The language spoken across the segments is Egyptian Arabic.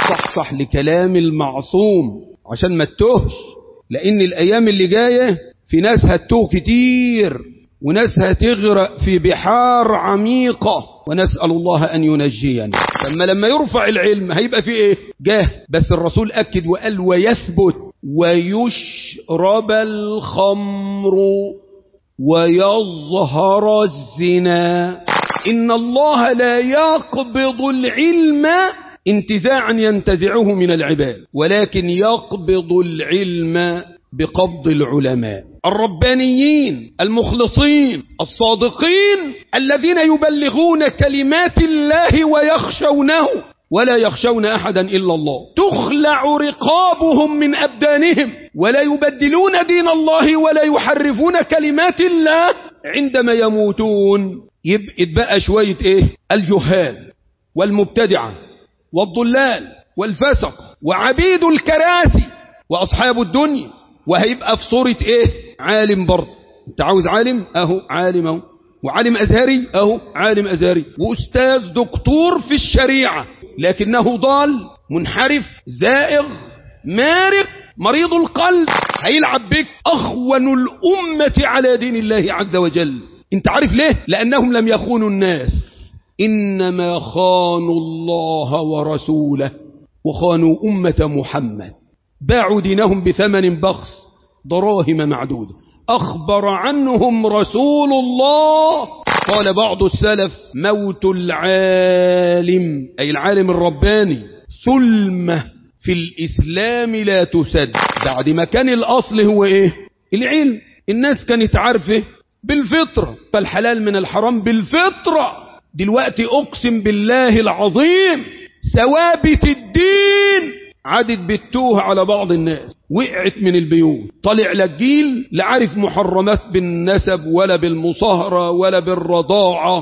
صحصح لكلام المعصوم عشان ما تتوهش لأن الأيام اللي جاية في ناس هتوه كتير وناس هتغرق في بحار عميقة ونسأل الله أن ينجينا لما لما يرفع العلم هيبقى في إيه جاه بس الرسول أكد وقال ويثبت ويشرب الخمر ويظهر الزنا إن الله لا يقبض العلم انتزاعا ينتزعه من العباد ولكن يقبض العلم بقبض العلماء الربانيين المخلصين الصادقين الذين يبلغون كلمات الله ويخشونه ولا يخشون أحدا إلا الله تخلع رقابهم من أبدانهم ولا يبدلون دين الله ولا يحرفون كلمات الله عندما يموتون يبقى شوية إيه الجهال والمبتدعة والضلال والفسق وعبيد الكراسي وأصحاب الدنيا وهيبقى في صورة إيه عالم برضه انت عاوز عالم أهو عالم أهو وعالم أزهري أهو عالم أزهري وأستاذ دكتور في الشريعة لكنه ضال منحرف زائغ مارق مريض القلب هيلعب بك أخون الأمة على دين الله عز وجل انت عارف ليه لأنهم لم يخونوا الناس إنما خانوا الله ورسوله وخانوا أمة محمد باعوا دينهم بثمن بخس دراهم معدودة أخبر عنهم رسول الله قال بعض السلف موت العالم أي العالم الرباني ثلمة في الإسلام لا تسد بعد ما كان الأصل هو إيه العلم الناس كانت عارفة بالفطرة فالحلال من الحرام بالفطرة دلوقتي أقسم بالله العظيم ثوابت الدين عادت بالتوه على بعض الناس وقعت من البيوت طلع لك جيل لا عارف محرمات بالنسب ولا بالمصاهرة ولا بالرضاعة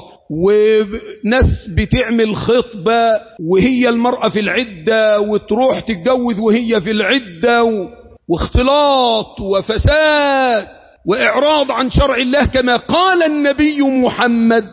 وناس بتعمل خطبة وهي المرأة في العدة وتروح تتجوز وهي في العدة واختلاط وفساد وإعراض عن شرع الله كما قال النبي محمد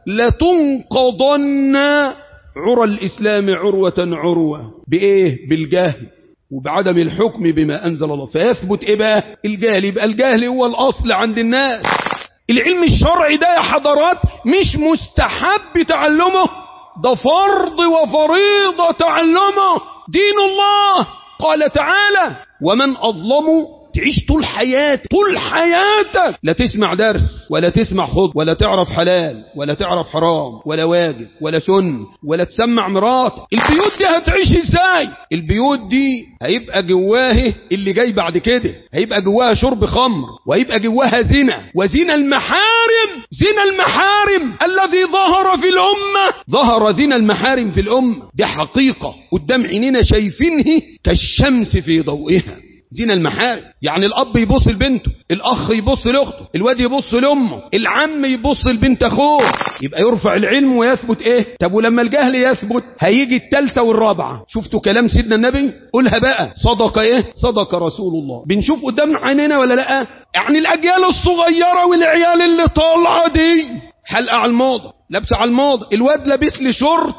لتنقضن عرى الإسلام عروة عروة بإيه بالجهل وبعدم الحكم بما أنزل الله فيثبت إيه بقى الجهل يبقى الجهل هو الأصل عند الناس العلم الشرعي ده يا حضرات مش مستحب تعلمه ده فرض وفريضة تعلمه دين الله قال تعالى ومن أظلم تعيش طول حياتك طول حياتك لا تسمع درس ولا تسمع خط ولا تعرف حلال ولا تعرف حرام ولا واجب ولا سن ولا تسمع مرات البيوت دي هتعيش ازاي البيوت دي هيبقى جواه اللي جاي بعد كده هيبقى جواها شرب خمر وهيبقى جواها زنا وزنا المحارم زنا المحارم الذي ظهر في الأمة ظهر زنا المحارم في الأمة دي حقيقة قدام عينينا شايفينه كالشمس في ضوئها زنا المحارم يعني الأب يبص لبنته الأخ يبص لأخته الواد يبص لأمه العم يبص لبنت أخوه يبقى يرفع العلم ويثبت إيه طب ولما الجهل يثبت هيجي التالتة والرابعة شفتوا كلام سيدنا النبي قولها بقى صدق إيه صدق رسول الله بنشوف قدام عينينا ولا لا يعني الأجيال الصغيرة والعيال اللي طالعة دي حلقة على الموضة لابسة على الموضة الواد لابس لي شورت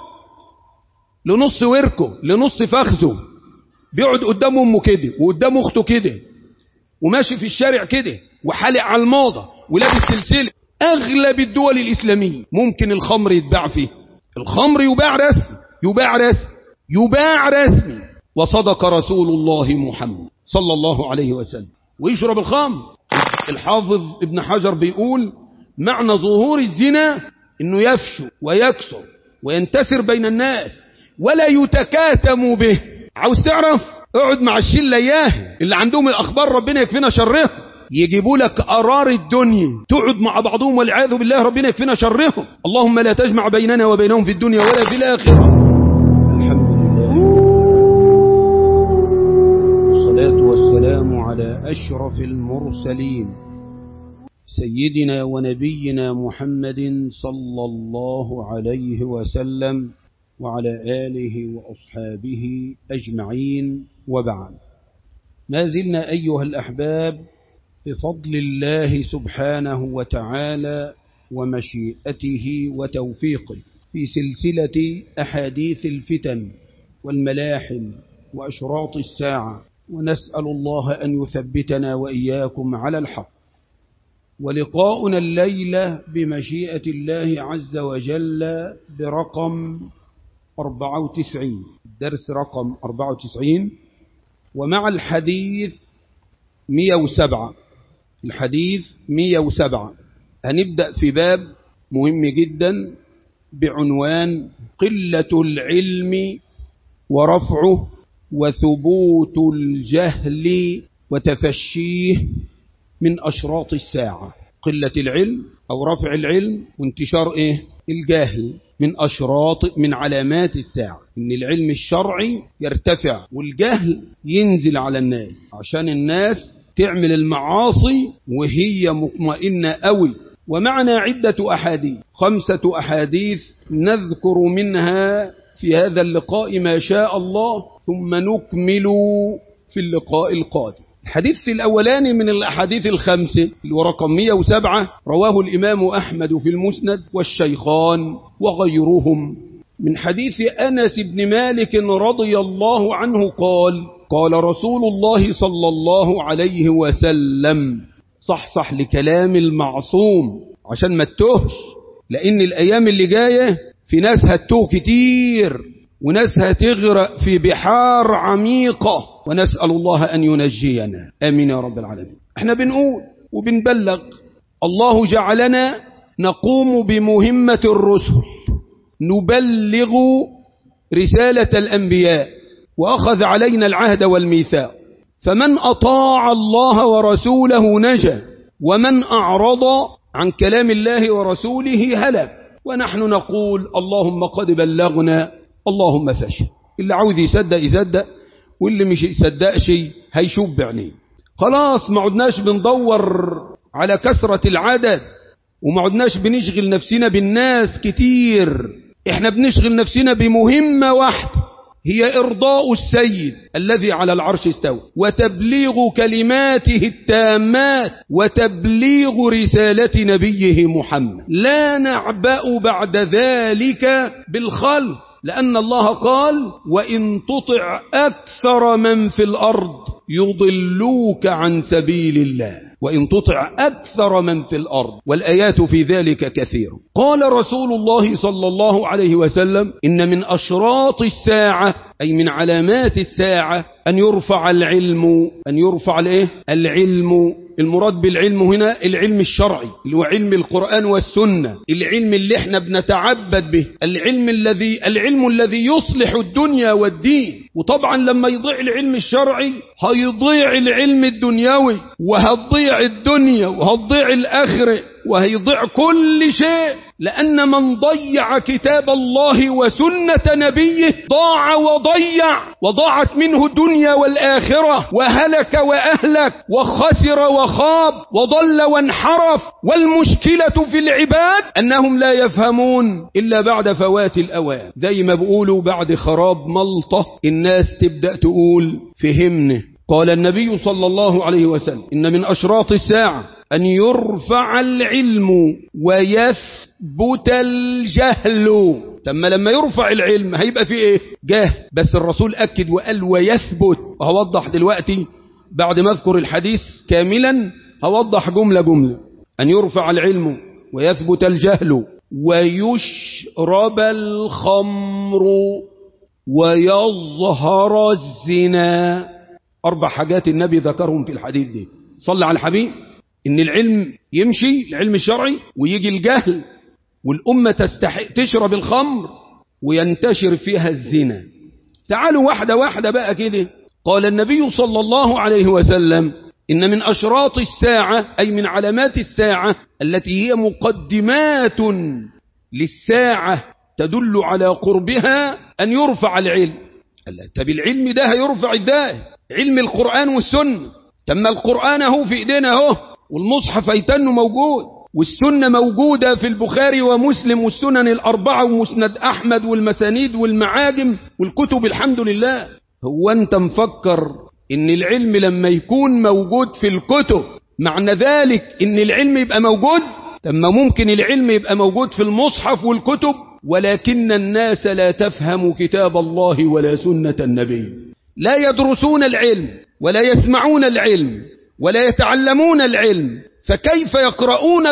لنص وركه لنص فخذه بيقعد قدام امه كده وقدام اخته كده وماشي في الشارع كده وحالق على الموضة ولابس سلسلة اغلب الدول الاسلامية ممكن الخمر يتباع فيه الخمر يباع رسمي يباع رسمي يباع رسمي وصدق رسول الله محمد صلى الله عليه وسلم ويشرب الخمر الحافظ ابن حجر بيقول معنى ظهور الزنا انه يفشو ويكسر وينتشر بين الناس ولا يتكاتم به عاوز تعرف اقعد مع الشله اياه اللي عندهم الاخبار ربنا يكفينا شرهم يجيبوا لك قرار الدنيا تقعد مع بعضهم والعياذ بالله ربنا يكفينا شرهم اللهم لا تجمع بيننا وبينهم في الدنيا ولا في الاخره الحمد لله والصلاه والسلام على اشرف المرسلين سيدنا ونبينا محمد صلى الله عليه وسلم وعلى آله وأصحابه أجمعين وبعد ما زلنا أيها الأحباب بفضل الله سبحانه وتعالى ومشيئته وتوفيقه في سلسلة أحاديث الفتن والملاحم وأشراط الساعة ونسأل الله أن يثبتنا وإياكم على الحق ولقاؤنا الليلة بمشيئة الله عز وجل برقم 94 درس رقم 94 ومع الحديث 107 الحديث 107 هنبدأ في باب مهم جدا بعنوان قلة العلم ورفعه وثبوت الجهل وتفشيه من أشراط الساعة قلة العلم أو رفع العلم وانتشار إيه؟ الجاهل من أشراط من علامات الساعة إن العلم الشرعي يرتفع والجهل ينزل على الناس عشان الناس تعمل المعاصي وهي مطمئنة قوي ومعنا عدة أحاديث خمسة أحاديث نذكر منها في هذا اللقاء ما شاء الله ثم نكمل في اللقاء القادم الحديث الأولاني من الأحاديث الخمسة ورقم 107 رواه الإمام أحمد في المسند والشيخان وغيرهم من حديث أنس بن مالك رضي الله عنه قال قال رسول الله صلى الله عليه وسلم صحصح لكلام المعصوم عشان ما تتوهش لأن الأيام اللي جاية في ناس هتوه كتير وناس هتغرق في بحار عميقة ونسأل الله أن ينجينا آمين يا رب العالمين احنا بنقول وبنبلغ الله جعلنا نقوم بمهمة الرسل نبلغ رسالة الأنبياء وأخذ علينا العهد والميثاق فمن أطاع الله ورسوله نجا ومن أعرض عن كلام الله ورسوله هلك ونحن نقول اللهم قد بلغنا اللهم فشل اللي عاوز يصدق يصدق واللي مش يصدقش هيشوف بعينيه خلاص ما عدناش بندور على كثرة العدد وما عدناش بنشغل نفسنا بالناس كتير احنا بنشغل نفسنا بمهمة واحدة هي إرضاء السيد الذي على العرش استوى وتبليغ كلماته التامات وتبليغ رسالة نبيه محمد لا نعبأ بعد ذلك بالخلق لأن الله قال وإن تطع أكثر من في الأرض يضلوك عن سبيل الله وإن تطع أكثر من في الأرض والآيات في ذلك كثير قال رسول الله صلى الله عليه وسلم إن من أشراط الساعة أي من علامات الساعة أن يرفع العلم أن يرفع الإيه؟ العلم المراد بالعلم هنا العلم الشرعي اللي هو علم القرآن والسنة العلم اللي احنا بنتعبد به العلم الذي العلم الذي يصلح الدنيا والدين وطبعا لما يضيع العلم الشرعي هيضيع العلم الدنيوي وهتضيع الدنيا وهتضيع الآخرة وهيضيع كل شيء لأن من ضيع كتاب الله وسنة نبيه ضاع وضيع وضاعت منه الدنيا والآخرة وهلك وأهلك وخسر وخاب وضل وانحرف والمشكلة في العباد أنهم لا يفهمون إلا بعد فوات الأوان زي ما بيقولوا بعد خراب ملطة الناس تبدأ تقول فهمنا قال النبي صلى الله عليه وسلم إن من أشراط الساعة أن يرفع العلم ويثبت الجهل ثم لما يرفع العلم هيبقى فيه ايه جهل بس الرسول أكد وقال ويثبت وهوضح دلوقتي بعد ما اذكر الحديث كاملا هوضح جملة جملة أن يرفع العلم ويثبت الجهل ويشرب الخمر ويظهر الزنا أربع حاجات النبي ذكرهم في الحديث دي صلى على الحبيب إن العلم يمشي العلم الشرعي ويجي الجهل والأمة تستحق تشرب الخمر وينتشر فيها الزنا تعالوا واحدة واحدة بقى كده قال النبي صلى الله عليه وسلم إن من أشراط الساعة أي من علامات الساعة التي هي مقدمات للساعة تدل على قربها أن يرفع العلم طب العلم ده هيرفع ازاي علم القرآن والسنة تم القرآن اهو في ايدينا اهو والمصحف ايتنه موجود والسنة موجودة في البخاري ومسلم والسنن الأربعة ومسند أحمد والمسانيد والمعاجم والكتب الحمد لله هو أنت مفكر إن العلم لما يكون موجود في الكتب معنى ذلك إن العلم يبقى موجود طب ما ممكن العلم يبقى موجود في المصحف والكتب ولكن الناس لا تفهم كتاب الله ولا سنة النبي لا يدرسون العلم ولا يسمعون العلم ولا يتعلمون العلم فكيف يقرؤون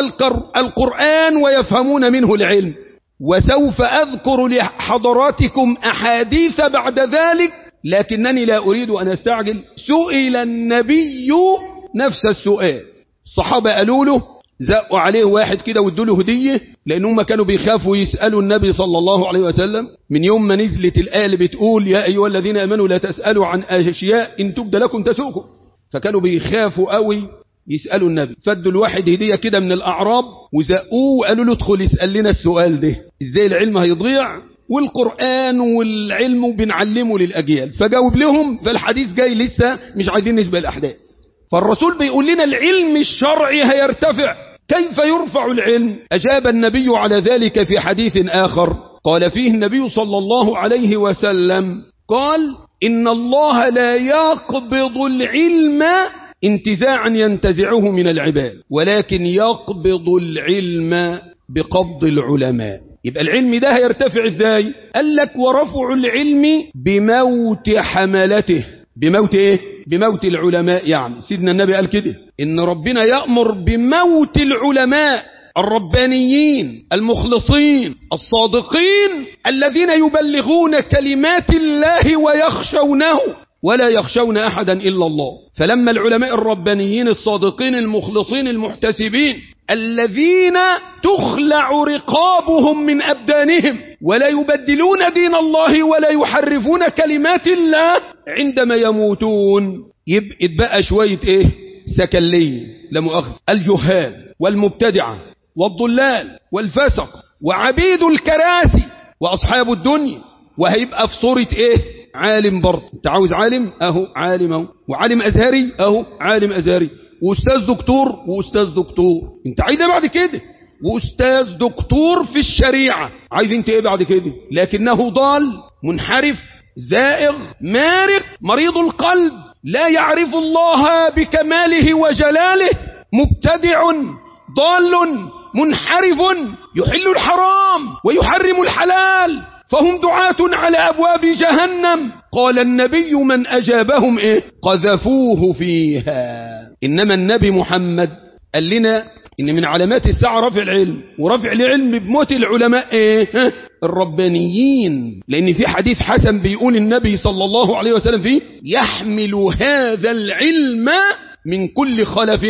القرآن ويفهمون منه العلم وسوف أذكر لحضراتكم أحاديث بعد ذلك لكنني لا أريد أن أستعجل سئل النبي نفس السؤال الصحابة قالوا له زقوا عليه واحد كده وادوا له هدية لأنهم كانوا بيخافوا يسألوا النبي صلى الله عليه وسلم من يوم ما نزلت الآية اللي بتقول يا أيها الذين آمنوا لا تسألوا عن أشياء إن تبد لكم تسؤكم فكانوا بيخافوا قوي يسألوا النبي فادوا الواحد هدية كده من الأعراب وزقوه وقالوا له ادخل اسأل لنا السؤال ده ازاي العلم هيضيع والقرآن والعلم بنعلمه للأجيال فجاوب لهم فالحديث جاي لسه مش عايزين نسبة الأحداث فالرسول بيقول لنا العلم الشرعي هيرتفع كيف يرفع العلم أجاب النبي على ذلك في حديث آخر قال فيه النبي صلى الله عليه وسلم قال إن الله لا يقبض العلم انتزاعا ينتزعه من العباد ولكن يقبض العلم بقبض العلماء يبقى العلم ده هيرتفع ازاي قال لك ورفع العلم بموت حملته بموت ايه بموت العلماء يعني سيدنا النبي قال كده ان ربنا يأمر بموت العلماء الربانيين المخلصين الصادقين الذين يبلغون كلمات الله ويخشونه ولا يخشون أحدا إلا الله فلما العلماء الربانيين الصادقين المخلصين المحتسبين الذين تخلع رقابهم من أبدانهم ولا يبدلون دين الله ولا يحرفون كلمات الله عندما يموتون يبقى شوية إيه سكلين لمؤاخذ الجهال والمبتدعة والضلال والفسق وعبيد الكراسي وأصحاب الدنيا وهيبقى في صورة إيه عالم برضه انت عاوز عالم اهو عالم اهو وعالم ازهري اهو عالم ازهري واستاذ دكتور واستاذ دكتور انت عايز ايه بعد كده واستاذ دكتور في الشريعه عايز انت ايه بعد كده لكنه ضال منحرف زائغ مارق مريض القلب لا يعرف الله بكماله وجلاله مبتدع ضال منحرف يحل الحرام ويحرم الحلال فهم دعاة على أبواب جهنم قال النبي من أجابهم إيه قذفوه فيها إنما النبي محمد قال لنا إن من علامات الساعة رفع العلم ورفع العلم بموت العلماء إيه الربانيين لأن في حديث حسن بيقول النبي صلى الله عليه وسلم فيه يحمل هذا العلم من كل خلف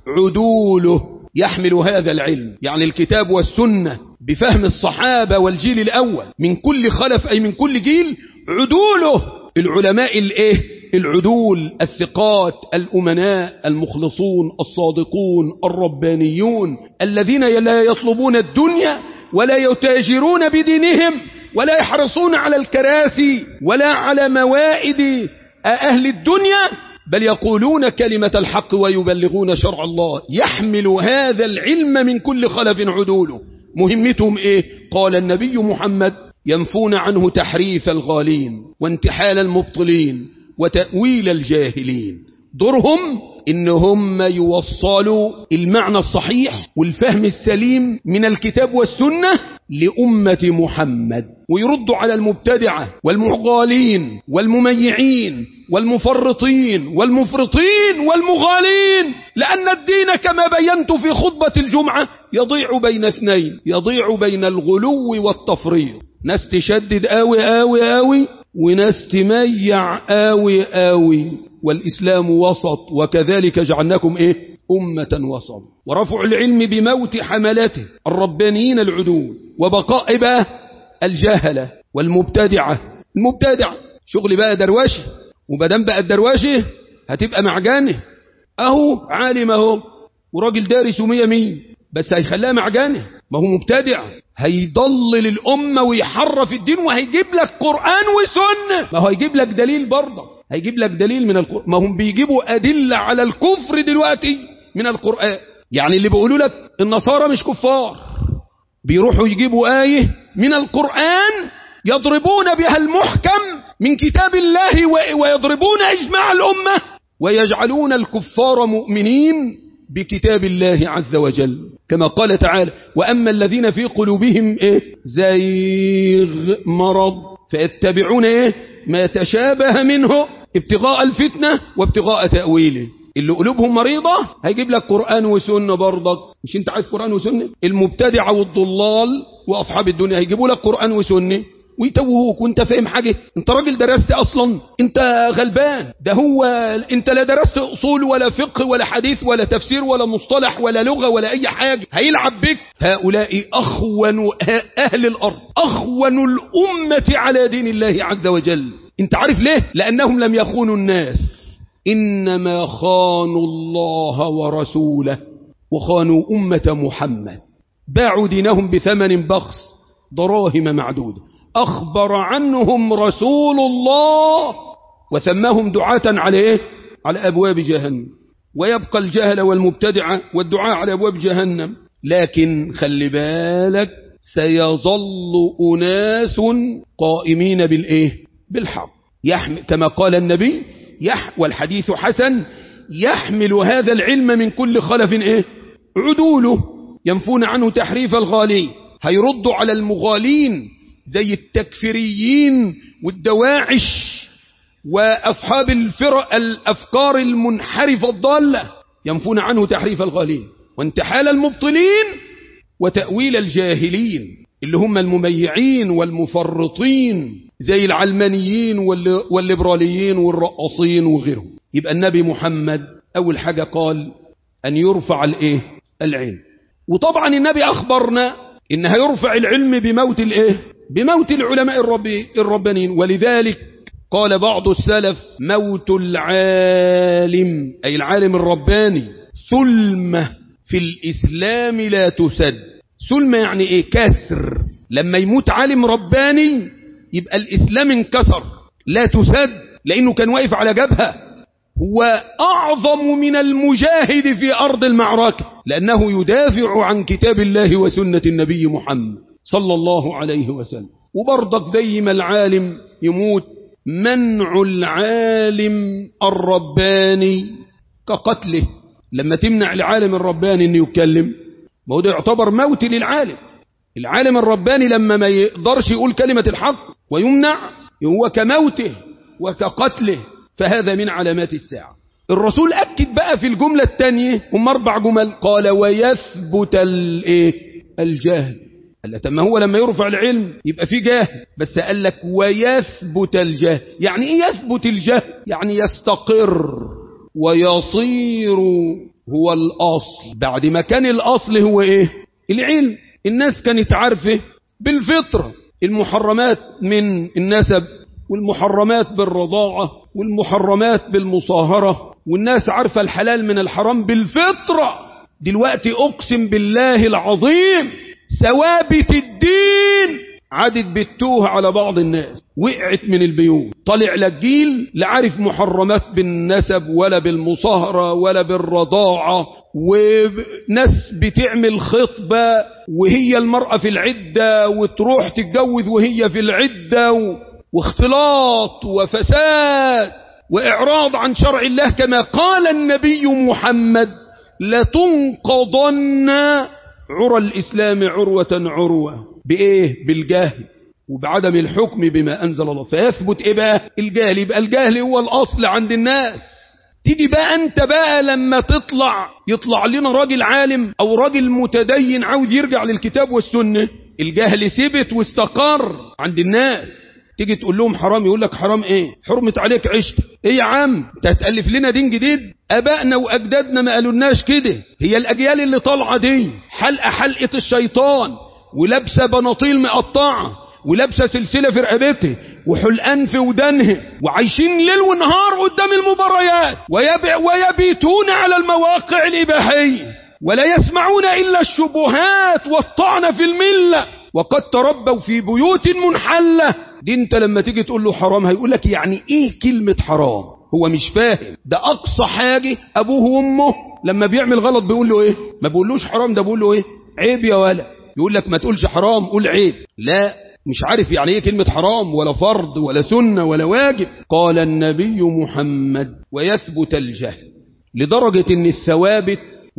عدوله يحمل هذا العلم يعني الكتاب والسنة بفهم الصحابة والجيل الأول من كل خلف أي من كل جيل عدوله العلماء الايه العدول الثقات الأمناء المخلصون الصادقون الربانيون الذين لا يطلبون الدنيا ولا يتاجرون بدينهم ولا يحرصون على الكراسي ولا على موائد أهل الدنيا بل يقولون كلمة الحق ويبلغون شرع الله يحمل هذا العلم من كل خلف عدوله مهمتهم ايه قال النبي محمد ينفون عنه تحريف الغالين وانتحال المبطلين وتأويل الجاهلين دورهم ان هم يوصلوا المعنى الصحيح والفهم السليم من الكتاب والسنة لأمة محمد ويردوا على المبتدعة والمغالين والمميعين والمفرطين والمفرطين والمغالين لأن الدين كما بينت في خطبة الجمعة يضيع بين اثنين يضيع بين الغلو والتفريط ناس تشدد آوي آوي آوي وناس تميع آوي آوي والإسلام وسط وكذلك جعلناكم إيه أمة وسط ورفع العلم بموت حملته الربانيين العدول وبقاء بقى الجهلة والمبتدعة المبتدع شغل بقى درواشي وبدام بقى الدرواشي هتبقى معجانه اهو عالم اهو وراجل دارس ومية مية بس هيخليها معجانه ما هو مبتدع هيضلل الأمة ويحرف الدين وهيجيب لك قرآن وسنة ما هو هيجيب لك دليل برضه هيجيب لك دليل من القرآن ما هم بيجيبوا أدلة على الكفر دلوقتي من القرآن يعني اللي بيقولوا لك النصارى مش كفار بيروحوا يجيبوا آية من القرآن يضربون بها المحكم من كتاب الله ويضربون إجماع الأمة ويجعلون الكفار مؤمنين بكتاب الله عز وجل كما قال تعالى وأما الذين في قلوبهم إيه زيغ مرض فيتبعون إيه ما تشابه منه ابتغاء الفتنة وابتغاء تأويله اللي قلوبهم مريضة هيجيب لك قرآن وسنة برضك مش انت عايز قرآن وسنة المبتدعة والضلال وأصحاب الدنيا هيجيبوا لك قرآن وسنة ويتوهوك وانت فاهم حاجة انت راجل درست اصلا انت غلبان ده هو انت لا درست اصول ولا فقه ولا حديث ولا تفسير ولا مصطلح ولا لغة ولا اي حاجة هيلعب بك هؤلاء اخون اهل الارض اخون الامة على دين الله عز وجل انت عارف ليه لانهم لم يخونوا الناس انما خانوا الله ورسوله وخانوا امة محمد باعوا دينهم بثمن بخس دراهم معدودة أخبر عنهم رسول الله وسماهم دعاة عليه على أبواب جهنم ويبقى الجهل والمبتدعة والدعاء على أبواب جهنم لكن خلي بالك سيظل أناس قائمين بالإيه بالحق يحمل كما قال النبي يح والحديث حسن يحمل هذا العلم من كل خلف إيه عدوله ينفون عنه تحريف الغالي هيردوا على المغالين زي التكفيريين والدواعش وأصحاب الفرق الأفكار المنحرفة الضالة ينفون عنه تحريف الغالين وانتحال المبطلين وتأويل الجاهلين اللي هم المميعين والمفرطين زي العلمانيين والليبراليين والرقصين وغيرهم يبقى النبي محمد أول حاجة قال أن يرفع الإيه العلم وطبعا النبي أخبرنا إن هيرفع العلم بموت الإيه بموت العلماء الرب الربانيين ولذلك قال بعض السلف موت العالم أي العالم الرباني سلمة في الإسلام لا تسد سلمة يعني إيه كسر لما يموت عالم رباني يبقى الإسلام انكسر لا تسد لأنه كان واقف على جبهة هو أعظم من المجاهد في أرض المعركة لأنه يدافع عن كتاب الله وسنة النبي محمد صلى الله عليه وسلم وبرضك زي ما العالم يموت منع العالم الرباني كقتله لما تمنع العالم الرباني انه يتكلم ما هو ده يعتبر موت للعالم العالم الرباني لما ما يقدرش يقول كلمة الحق ويمنع هو كموته وكقتله فهذا من علامات الساعة الرسول أكد بقى في الجملة الثانية هم أربع جمل قال ويثبت الايه الجهل قال لك ما هو لما يرفع العلم يبقى في جهل بس قال لك ويثبت الجهل يعني ايه يثبت الجهل يعني يستقر ويصير هو الأصل بعد ما كان الأصل هو ايه العلم الناس كانت عارفة بالفطرة المحرمات من النسب والمحرمات بالرضاعة والمحرمات بالمصاهرة والناس عارفة الحلال من الحرام بالفطرة دلوقتي أقسم بالله العظيم ثوابت الدين عادت بتوه على بعض الناس وقعت من البيوت طلع لك جيل لا عارف محرمات بالنسب ولا بالمصاهرة ولا بالرضاعة وناس بتعمل خطبة وهي المرأة في العدة وتروح تتجوز وهي في العدة و... واختلاط وفساد وإعراض عن شرع الله كما قال النبي محمد لتنقضن عرى الإسلام عروة عروة بإيه بالجهل وبعدم الحكم بما أنزل الله فيثبت إيه بقى الجهل يبقى الجهل هو الأصل عند الناس تيجي بقى أنت بقى لما تطلع يطلع لنا راجل عالم أو راجل متدين عاوز يرجع للكتاب والسنة الجهل ثبت واستقر عند الناس تيجي تقول لهم حرام يقول لك حرام ايه حرمت عليك عشت ايه يا عم انت هتالف لنا دين جديد ابائنا واجدادنا ما قالولناش كده هي الاجيال اللي طالعه دي حلقه حلقه الشيطان ولابسه بناطيل مقطعه ولابسه سلسله في رقبتها وحلقان في ودانها وعايشين ليل ونهار قدام المباريات ويبع ويبيتون على المواقع الاباحيه ولا يسمعون الا الشبهات والطعن في المله وقد تربوا في بيوت منحله دي انت لما تيجي تقول له حرام هيقول لك يعني ايه كلمة حرام هو مش فاهم ده اقصى حاجة ابوه وامه لما بيعمل غلط بيقول له ايه ما بيقولوش حرام ده بيقول له ايه عيب يا ولا يقول لك ما تقولش حرام قول عيب لا مش عارف يعني ايه كلمة حرام ولا فرض ولا سنة ولا واجب قال النبي محمد ويثبت الجهل لدرجة ان الثوابت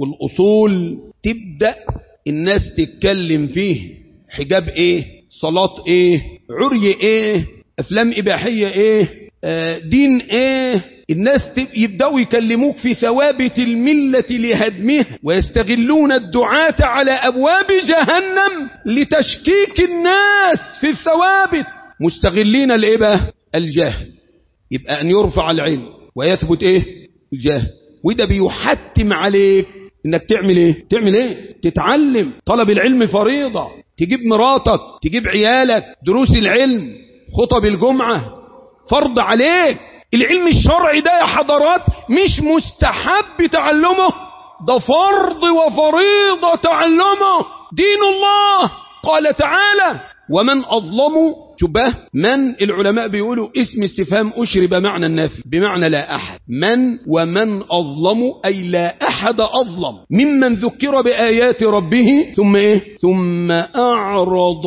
والأصول تبدأ الناس تتكلم فيه حجاب ايه صلاة ايه عري ايه افلام اباحية ايه آه دين ايه الناس يبدأوا يكلموك في ثوابت الملة لهدمها ويستغلون الدعاة على أبواب جهنم لتشكيك الناس في الثوابت مستغلين الإبه الجهل يبقى أن يرفع العلم ويثبت إيه الجهل وده بيحتم عليك انك تعمل ايه تعمل ايه تتعلم طلب العلم فريضة تجيب مراتك تجيب عيالك دروس العلم خطب الجمعة فرض عليك العلم الشرعي ده يا حضرات مش مستحب تعلمه ده فرض وفريضة تعلمه دين الله قال تعالى ومن أظلم شبه من العلماء بيقولوا اسم استفهام أشرب معنى النفي بمعنى لا أحد من ومن أظلم أي لا أحد أظلم ممن ذكر بآيات ربه ثم إيه ثم أعرض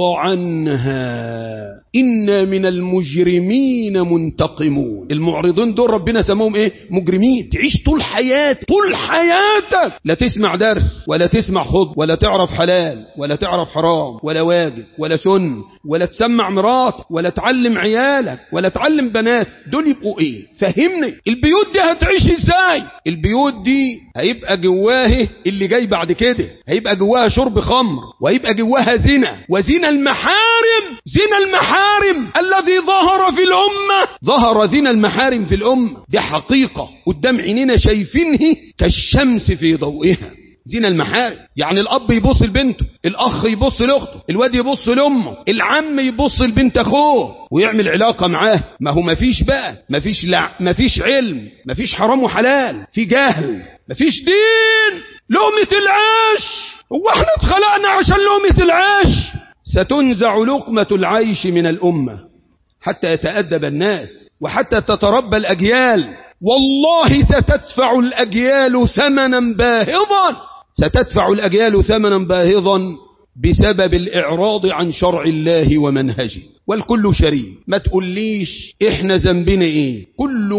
عنها إن من المجرمين منتقمون المعرضين دول ربنا سموهم إيه مجرمين تعيش طول حياتك طول حياتك لا تسمع درس ولا تسمع خض ولا تعرف حلال ولا تعرف حرام ولا واجب ولا سن ولا تسمع مرات ولا تعلم عيالك ولا تعلم بنات دول يبقوا ايه فهمني البيوت دي هتعيش ازاي البيوت دي هيبقى جواه اللي جاي بعد كده هيبقى جواها شرب خمر وهيبقى جواها زنا وزنا المحارم زنا المحارم الذي ظهر في الأمة ظهر زنا المحارم في الأمة دي حقيقة قدام عينينا شايفينه كالشمس في ضوئها زنا المحارم يعني الأب يبص لبنته الأخ يبص لأخته الواد يبص لأمه العم يبص لبنت أخوه ويعمل علاقة معاه ما هو مفيش بقى مفيش لع... مفيش علم مفيش حرام وحلال في جهل مفيش دين لقمة العيش هو احنا اتخلقنا عشان لقمة العيش ستنزع لقمة العيش من الأمة حتى يتأدب الناس وحتى تتربى الأجيال والله ستدفع الأجيال ثمنا باهظا ستدفع الأجيال ثمنا باهظا بسبب الإعراض عن شرع الله ومنهجه والكل شريك ما تقوليش احنا ذنبنا ايه كل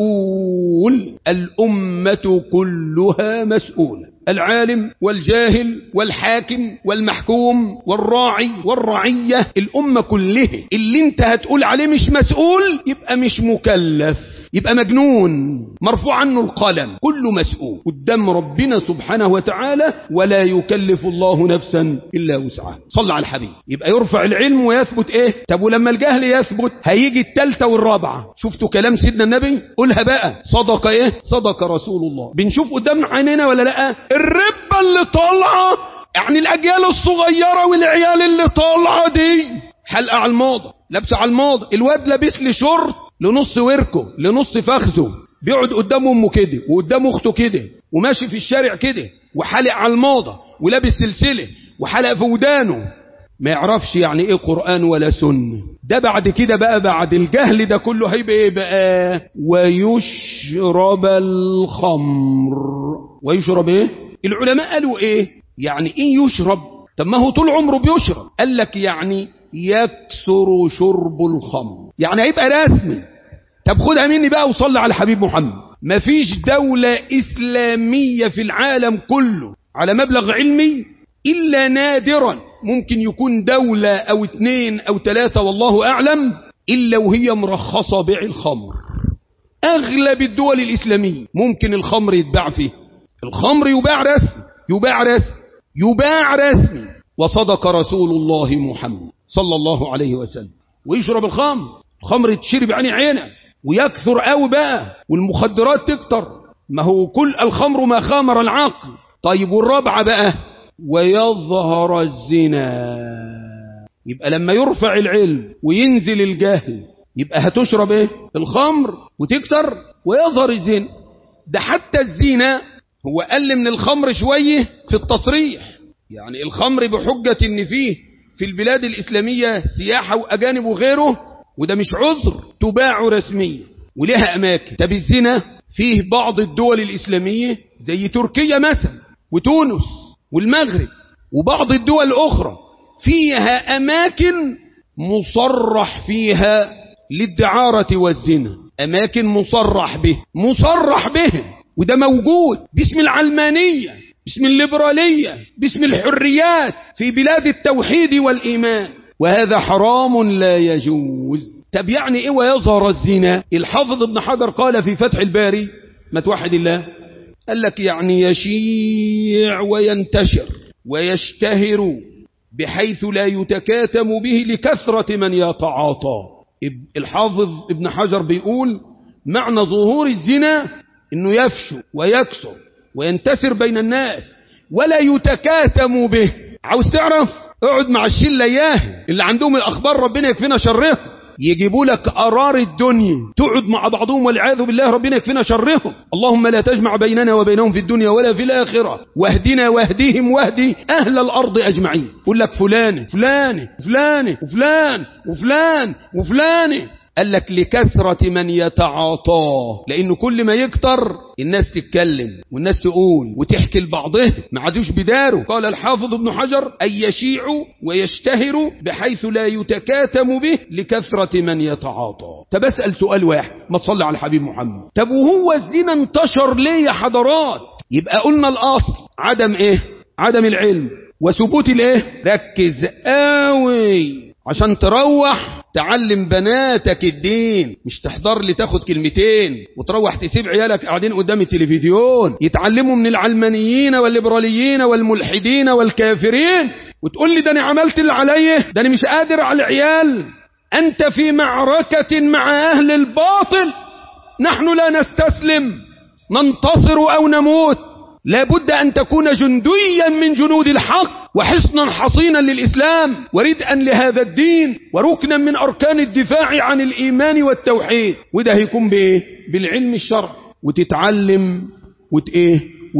مسؤول الأمة كلها مسؤولة العالم والجاهل والحاكم والمحكوم والراعي والرعية الأمة كلها اللي انت هتقول عليه مش مسؤول يبقى مش مكلف يبقى مجنون مرفوع عنه القلم كل مسؤول قدام ربنا سبحانه وتعالى ولا يكلف الله نفسا إلا وسعها صلى على الحبيب يبقى يرفع العلم ويثبت ايه طب ولما الجهل يثبت هيجي التالتة والرابعة شفتوا كلام سيدنا النبي قولها بقى صدق ايه صدق رسول الله بنشوف قدام عينينا ولا لا الربة اللي طالعة يعني الأجيال الصغيرة والعيال اللي طالعة دي حلقة على الماضة لابسة على الماضة الواد لابس لي شورت لنص وركه لنص فخذه بيقعد قدام امه كده وقدام اخته كده وماشي في الشارع كده وحالق على الماضة ولابس سلسلة وحلق في ودانه ما يعرفش يعني ايه قرآن ولا سنة ده بعد كده بقى بعد الجهل ده كله هيبقى ايه بقى ويشرب الخمر ويشرب ايه العلماء قالوا ايه يعني ايه يشرب طب ما هو طول عمره بيشرب قال لك يعني يكثر شرب الخمر يعني هيبقى رسمي طب خدها مني بقى وصلي على الحبيب محمد مفيش دولة إسلامية في العالم كله على مبلغ علمي إلا نادرا ممكن يكون دولة أو اتنين أو تلاتة والله أعلم إلا وهي مرخصة بيع الخمر أغلب الدول الإسلامية ممكن الخمر يتباع فيه الخمر يباع رسمي يباع رسمي يباع رسمي وصدق رسول الله محمد صلى الله عليه وسلم ويشرب الخمر الخمر تشرب عيني عينه ويكثر قوي بقى والمخدرات تكتر ما هو كل الخمر ما خامر العقل طيب والرابعة بقى ويظهر الزنا يبقى لما يرفع العلم وينزل الجهل يبقى هتشرب ايه الخمر وتكتر ويظهر الزنا ده حتى الزنا هو قل من الخمر شوية في التصريح يعني الخمر بحجة ان فيه في البلاد الإسلامية سياحة وأجانب وغيره وده مش عذر تباع رسميا ولها أماكن طب الزنا فيه بعض الدول الإسلامية زي تركيا مثلا وتونس والمغرب وبعض الدول الأخرى فيها أماكن مصرح فيها للدعارة والزنا أماكن مصرح به مصرح به وده موجود باسم العلمانية باسم الليبرالية باسم الحريات في بلاد التوحيد والإيمان وهذا حرام لا يجوز طب يعني ايه ويظهر الزنا الحافظ ابن حجر قال في فتح الباري ما توحد الله قال لك يعني يشيع وينتشر ويشتهر بحيث لا يتكاتم به لكثرة من يتعاطى الحافظ ابن حجر بيقول معنى ظهور الزنا انه يفشو ويكسر وينتشر بين الناس ولا يتكاتم به عاوز تعرف اقعد مع الشله اياه اللي عندهم الاخبار ربنا يكفينا شرهم يجيبوا لك قرار الدنيا تقعد مع بعضهم والعياذ بالله ربنا يكفينا شرهم اللهم لا تجمع بيننا وبينهم في الدنيا ولا في الآخرة واهدنا واهديهم واهدي أهل الأرض أجمعين يقول لك فلان فلان فلان وفلان وفلان وفلان قال لك لكثرة من يتعاطاه لأنه كل ما يكتر الناس تتكلم والناس تقول وتحكي لبعضها ما عادوش بداره قال الحافظ ابن حجر أن يشيع ويشتهر بحيث لا يتكاتم به لكثرة من يتعاطى طب اسأل سؤال واحد ما تصلي على الحبيب محمد طب وهو الزنا انتشر ليه يا حضرات يبقى قلنا الأصل عدم ايه عدم العلم وثبوت الايه ركز قوي عشان تروح تعلم بناتك الدين مش تحضر لي تاخد كلمتين وتروح تسيب عيالك قاعدين قدام التلفزيون يتعلموا من العلمانيين والليبراليين والملحدين والكافرين وتقول لي ده انا عملت اللي عليا ده انا مش قادر على العيال انت في معركة مع اهل الباطل نحن لا نستسلم ننتصر او نموت لابد أن تكون جنديا من جنود الحق وحصنا حصينا للإسلام وردءا لهذا الدين وركنا من أركان الدفاع عن الإيمان والتوحيد وده هيكون بإيه؟ بالعلم الشرع وتتعلم وتإيه؟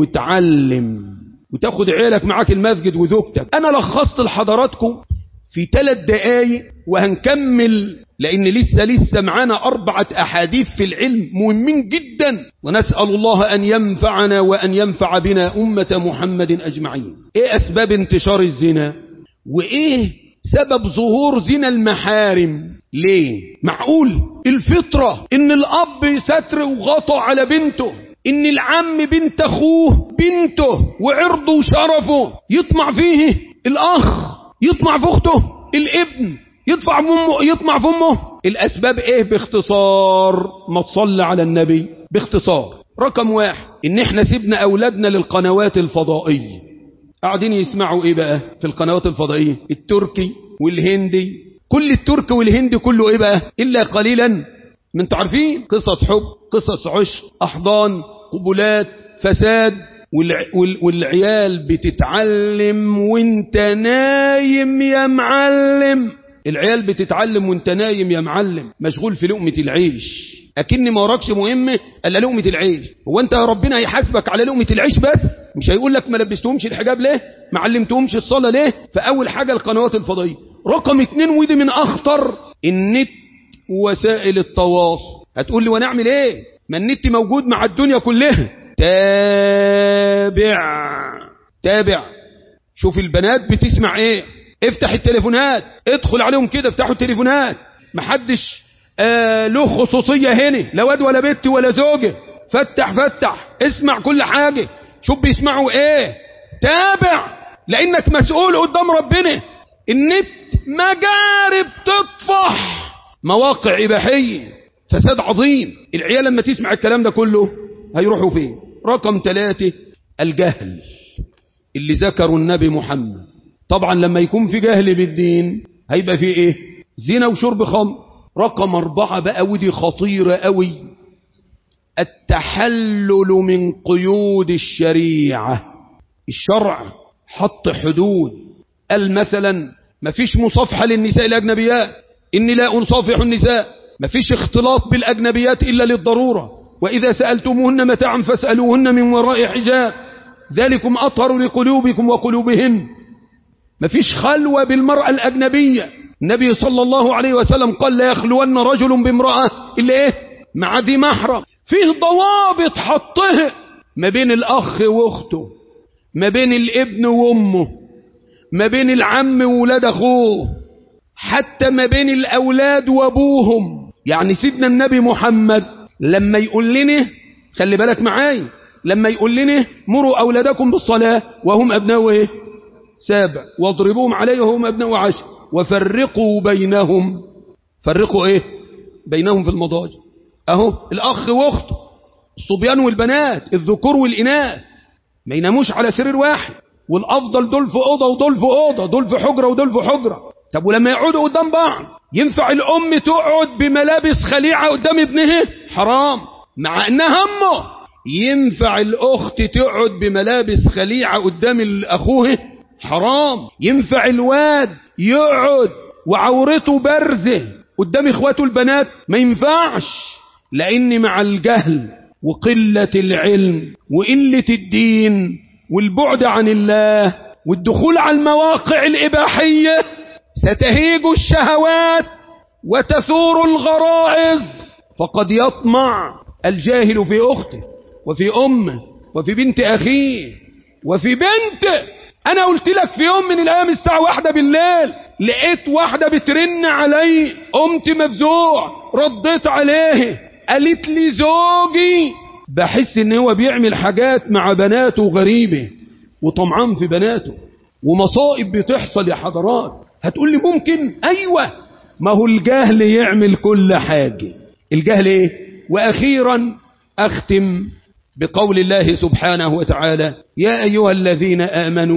وتعلم وتاخد عيالك معاك المسجد وزوجتك أنا لخصت لحضراتكم في ثلاث دقايق وهنكمل لأن لسه لسه معانا أربعة أحاديث في العلم مهمين جدا ونسأل الله أن ينفعنا وأن ينفع بنا أمة محمد أجمعين إيه أسباب انتشار الزنا وإيه سبب ظهور زنا المحارم ليه معقول الفطرة إن الأب ستر وغطى على بنته إن العم بنت أخوه بنته وعرضه وشرفه يطمع فيه الأخ يطمع في أخته الابن يطمع في أمه يطمع في أمه الأسباب إيه باختصار ما تصلى على النبي باختصار رقم واحد إن إحنا سيبنا أولادنا للقنوات الفضائية قاعدين يسمعوا إيه بقى في القنوات الفضائية التركي والهندي كل التركي والهندي كله إيه بقى إلا قليلا من تعرفين قصص حب قصص عشق أحضان قبلات فساد والعيال بتتعلم وانت نايم يا معلم العيال بتتعلم وانت نايم يا معلم مشغول في لقمة العيش أكن ما وراكش مهمة ألا لقمة العيش هو أنت ربنا هيحاسبك على لقمة العيش بس مش هيقول لك ما لبستهمش الحجاب ليه ما علمتهمش الصلاة ليه فأول حاجة القنوات الفضائية رقم اتنين ودي من أخطر النت ووسائل التواصل هتقول لي ونعمل ايه ما النت موجود مع الدنيا كلها تابع تابع شوف البنات بتسمع ايه افتح التليفونات ادخل عليهم كده افتحوا التليفونات محدش آه له خصوصية هنا لا واد ولا بنت ولا زوجة فتح فتح اسمع كل حاجة شوف بيسمعوا ايه تابع لانك مسؤول قدام ربنا النت مجارب تطفح مواقع إباحية فساد عظيم العيال لما تسمع الكلام ده كله هيروحوا فين رقم ثلاثة الجهل اللي ذكروا النبي محمد طبعا لما يكون في جهل بالدين هيبقى في ايه زنا وشرب خمر رقم أربعة بقى ودي خطيرة قوي التحلل من قيود الشريعة الشرع حط حدود قال مثلا ما فيش مصافحة للنساء الأجنبيات إني لا أنصافح النساء ما فيش اختلاط بالأجنبيات إلا للضرورة وإذا سألتموهن متاعا فاسألوهن من وراء حجاب ذلكم أطهر لقلوبكم وقلوبهن ما فيش خلوة بالمرأة الأجنبية النبي صلى الله عليه وسلم قال لا يخلون رجل بامرأة إلا إيه مع ذي محرم فيه ضوابط حطها ما بين الأخ وأخته ما بين الابن وأمه ما بين العم وولاد أخوه حتى ما بين الأولاد وأبوهم يعني سيدنا النبي محمد لما يقول لنا خلي بالك معاي لما يقول لنا مروا أولادكم بالصلاة وهم أبناء إيه؟ سابع واضربوهم عليه وهم أبناء عشر وفرقوا بينهم فرقوا إيه بينهم في المضاجع أهو الأخ وأخته الصبيان والبنات الذكور والإناث ما يناموش على سرير واحد والأفضل دول في أوضة ودول في أوضة دول في حجرة ودول في حجرة طب ولما يقعدوا قدام بعض ينفع الأم تقعد بملابس خليعة قدام ابنها حرام مع أنها أمه ينفع الأخت تقعد بملابس خليعة قدام أخوه حرام ينفع الواد يقعد وعورته برزه قدام إخواته البنات ما ينفعش لأن مع الجهل وقلة العلم وقلة الدين والبعد عن الله والدخول على المواقع الإباحية ستهيج الشهوات وتثور الغرائز فقد يطمع الجاهل في أخته وفي أمه وفي بنت أخيه وفي بنته أنا قلت لك في يوم من الأيام الساعة واحدة بالليل لقيت واحدة بترن علي قمت مفزوع رديت عليه قالت لي زوجي بحس ان هو بيعمل حاجات مع بناته غريبة وطمعان في بناته ومصائب بتحصل يا حضرات هتقول لي ممكن ايوه ما هو الجهل يعمل كل حاجة الجهل ايه واخيرا اختم بقول الله سبحانه وتعالى يا ايها الذين امنوا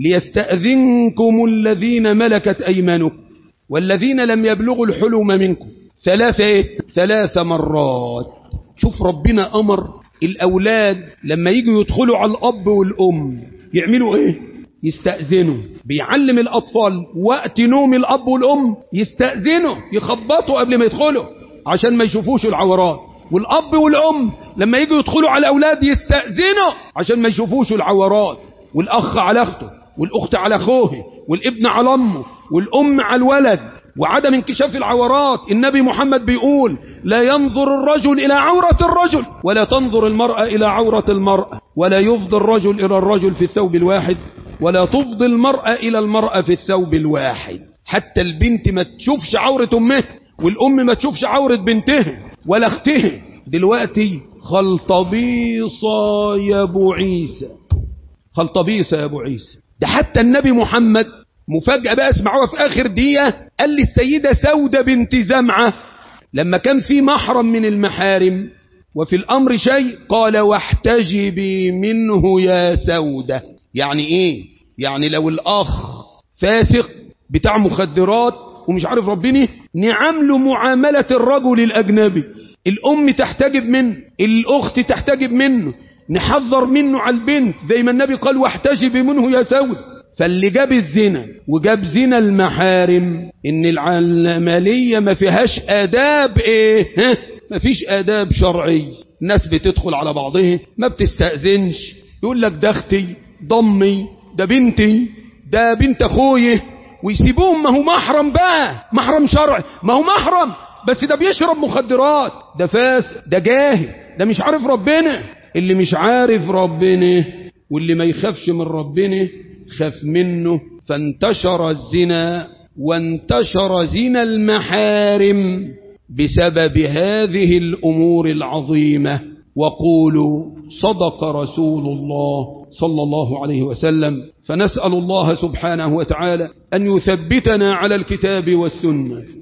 ليستأذنكم الذين ملكت ايمانكم والذين لم يبلغوا الحلم منكم ثلاث ايه ثلاث مرات شوف ربنا امر الاولاد لما يجوا يدخلوا على الاب والام يعملوا ايه يستأذنوا بيعلم الاطفال وقت نوم الاب والام يستأذنوا يخبطوا قبل ما يدخلوا عشان ما يشوفوش العورات والاب والام لما يجوا يدخلوا على الاولاد يستأذنوا عشان ما يشوفوش العورات والاخ على اخته والاخت على اخوه والابن على امه والام على الولد وعدم انكشاف العورات النبي محمد بيقول لا ينظر الرجل إلى عورة الرجل ولا تنظر المرأة إلى عورة المرأة ولا يفضي الرجل إلى الرجل في الثوب الواحد ولا تفضي المرأة إلى المرأة في الثوب الواحد حتى البنت ما تشوفش عورة أمها والأم ما تشوفش عورة بنتها ولا اختها دلوقتي خلطبيصة يا أبو عيسى خلطبيصة يا أبو عيسى ده حتى النبي محمد مفاجأة بقى اسمعوها في آخر دقيقة قال لي السيدة سودة بنت زمعة لما كان في محرم من المحارم وفي الأمر شيء قال واحتجبي منه يا سودة يعني إيه يعني لو الأخ فاسق بتاع مخدرات ومش عارف ربنا نعمله معاملة الرجل الأجنبي الأم تحتجب منه الأخت تحتجب منه نحذر منه على البنت زي ما النبي قال واحتجبي منه يا سودة فاللي جاب الزنا وجاب زنا المحارم ان العملية ما فيهاش آداب ايه ها ما فيش آداب شرعي الناس بتدخل على بعضها ما بتستأذنش يقول لك ده اختي ضمي ده بنتي ده بنت اخويا ويسيبوهم ما هو محرم بقى محرم شرعي ما هو محرم بس ده بيشرب مخدرات ده فاس ده جاهل ده مش عارف ربنا اللي مش عارف ربنا واللي ما يخافش من ربنا خاف منه فانتشر الزنا وانتشر زنا المحارم بسبب هذه الأمور العظيمة وقولوا صدق رسول الله صلى الله عليه وسلم فنسأل الله سبحانه وتعالى أن يثبتنا على الكتاب والسنة